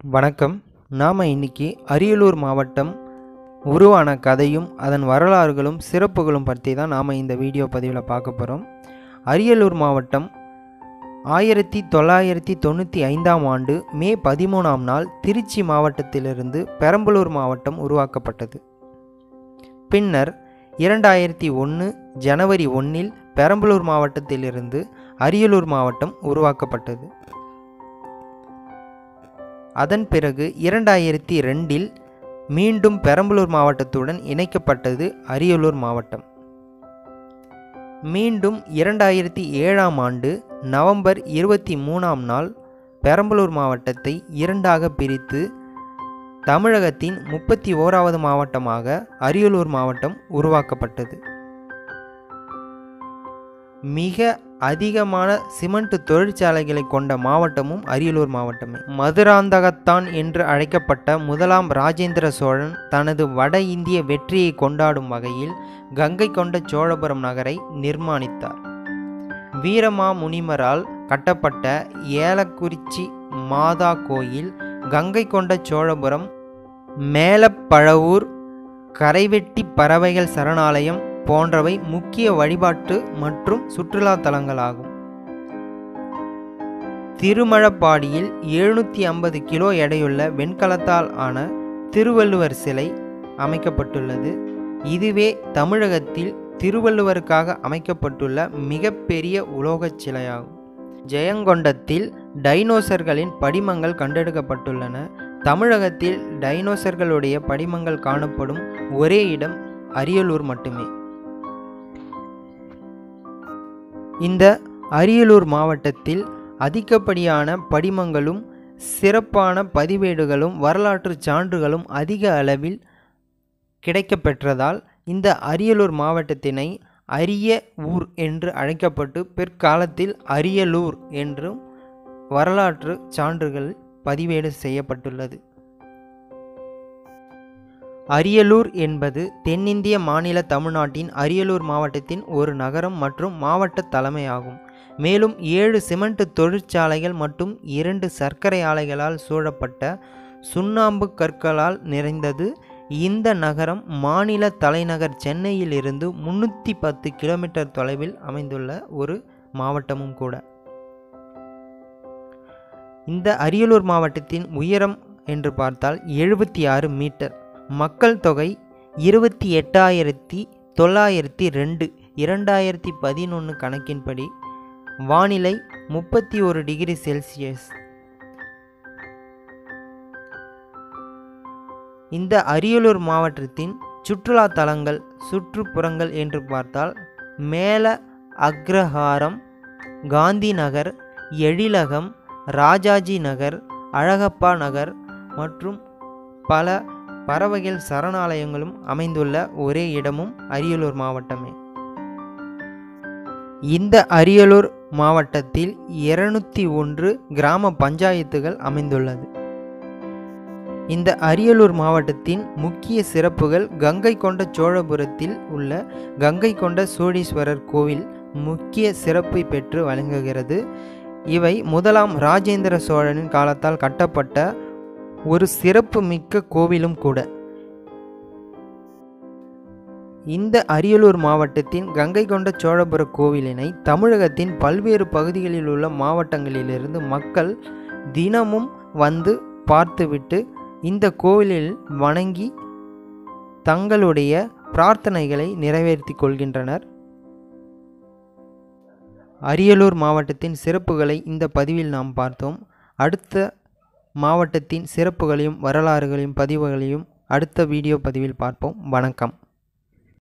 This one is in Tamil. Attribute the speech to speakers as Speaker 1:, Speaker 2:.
Speaker 1: வணக்கம் நாம் இன்னைக்கு அரியலூர் மாவட்டம் உருவான கதையும் அதன் வரலாறுகளும் சிறப்புகளும் பற்றி தான் நாம் இந்த வீடியோ பதிவில் பார்க்க போகிறோம் அரியலூர் மாவட்டம் ஆயிரத்தி தொள்ளாயிரத்தி தொண்ணூற்றி ஐந்தாம் ஆண்டு மே பதிமூணாம் நாள் திருச்சி மாவட்டத்திலிருந்து பெரம்பலூர் மாவட்டம் உருவாக்கப்பட்டது பின்னர் இரண்டாயிரத்தி ஒன்று ஜனவரி ஒன்றில் பெரம்பலூர் மாவட்டத்திலிருந்து அரியலூர் மாவட்டம் உருவாக்கப்பட்டது அதன் பிறகு இரண்டாயிரத்தி ரெண்டில் மீண்டும் பெரம்பலூர் மாவட்டத்துடன் இணைக்கப்பட்டது அரியலூர் மாவட்டம் மீண்டும் இரண்டாயிரத்தி ஏழாம் ஆண்டு நவம்பர் இருபத்தி மூணாம் நாள் பெரம்பலூர் மாவட்டத்தை இரண்டாக பிரித்து தமிழகத்தின் முப்பத்தி ஓராவது மாவட்டமாக அரியலூர் மாவட்டம் உருவாக்கப்பட்டது மிக அதிகமான சிமெண்ட் தொழிற்சாலைகளை கொண்ட மாவட்டமும் அரியலூர் மாவட்டமே மதுராந்தகத்தான் என்று அழைக்கப்பட்ட முதலாம் ராஜேந்திர சோழன் தனது வட இந்திய வெற்றியை கொண்டாடும் வகையில் கங்கை கொண்ட சோழபுரம் நகரை நிர்மாணித்தார் வீரமா முனிமரால் கட்டப்பட்ட ஏலக்குறிச்சி மாதா கோயில் கங்கை கொண்ட சோழபுரம் மேலப்பழவூர் கரைவெட்டி பறவைகள் சரணாலயம் போன்றவை முக்கிய வழிபாட்டு மற்றும் சுற்றுலா தலங்களாகும் திருமழப்பாடியில் எழுநூற்றி ஐம்பது கிலோ எடையுள்ள வெண்கலத்தால் ஆன திருவள்ளுவர் சிலை அமைக்கப்பட்டுள்ளது இதுவே தமிழகத்தில் திருவள்ளுவருக்காக அமைக்கப்பட்டுள்ள மிகப்பெரிய உலோகச் சிலையாகும் ஜெயங்கொண்டத்தில் டைனோசர்களின் படிமங்கள் கண்டெடுக்கப்பட்டுள்ளன தமிழகத்தில் டைனோசர்களுடைய படிமங்கள் காணப்படும் ஒரே இடம் அரியலூர் மட்டுமே இந்த அரியலூர் மாவட்டத்தில் அதிகப்படியான படிமங்களும் சிறப்பான பதிவேடுகளும் வரலாற்று சான்றுகளும் அதிக அளவில் கிடைக்கப்பெற்றதால் இந்த அரியலூர் மாவட்டத்தினை அரிய ஊர் என்று அழைக்கப்பட்டு பிற்காலத்தில் அரியலூர் என்றும் வரலாற்று சான்றுகள் பதிவேடு செய்யப்பட்டுள்ளது அரியலூர் என்பது தென்னிந்திய மாநில தமிழ்நாட்டின் அரியலூர் மாவட்டத்தின் ஒரு நகரம் மற்றும் மாவட்ட தலைமையாகும் மேலும் ஏழு சிமெண்ட் தொழிற்சாலைகள் மற்றும் இரண்டு சர்க்கரை ஆலைகளால் சூழப்பட்ட சுண்ணாம்பு கற்களால் நிறைந்தது இந்த நகரம் மாநில தலைநகர் சென்னையிலிருந்து முன்னூற்றி பத்து கிலோமீட்டர் தொலைவில் அமைந்துள்ள ஒரு மாவட்டமும் கூட இந்த அரியலூர் மாவட்டத்தின் உயரம் என்று பார்த்தால் எழுபத்தி ஆறு மீட்டர் மக்கள் தொகை இருபத்தி எட்டாயிரத்தி தொள்ளாயிரத்தி ரெண்டு இரண்டாயிரத்தி பதினொன்று கணக்கின்படி வானிலை முப்பத்தி ஒரு டிகிரி செல்சியஸ் இந்த அரியலூர் மாவட்டத்தின் சுற்றுலா தலங்கள் சுற்றுப்புறங்கள் என்று பார்த்தால் மேல அக்ரஹாரம் காந்தி நகர் எழிலகம் ராஜாஜி நகர் அழகப்பா நகர் மற்றும் பல பறவைகள் சரணாலயங்களும் அமைந்துள்ள ஒரே இடமும் அரியலூர் மாவட்டமே இந்த அரியலூர் மாவட்டத்தில் இருநூத்தி ஒன்று கிராம பஞ்சாயத்துகள் அமைந்துள்ளது இந்த அரியலூர் மாவட்டத்தின் முக்கிய சிறப்புகள் கங்கை கொண்ட சோழபுரத்தில் உள்ள கங்கை கொண்ட சோழீஸ்வரர் கோவில் முக்கிய சிறப்பை பெற்று வழங்குகிறது இவை முதலாம் ராஜேந்திர சோழனின் காலத்தால் கட்டப்பட்ட ஒரு சிறப்பு மிக்க கோவிலும் கூட இந்த அரியலூர் மாவட்டத்தின் கங்கை கொண்ட சோழபுர கோவிலினை தமிழகத்தின் பல்வேறு பகுதிகளில் உள்ள மாவட்டங்களிலிருந்து மக்கள் தினமும் வந்து பார்த்துவிட்டு இந்த கோவிலில் வணங்கி தங்களுடைய பிரார்த்தனைகளை நிறைவேற்றி கொள்கின்றனர் அரியலூர் மாவட்டத்தின் சிறப்புகளை இந்த பதிவில் நாம் பார்த்தோம் அடுத்த மாவட்டத்தின் சிறப்புகளையும் வரலாறுகளையும் பதிவுகளையும் அடுத்த வீடியோ பதிவில் பார்ப்போம் வணக்கம்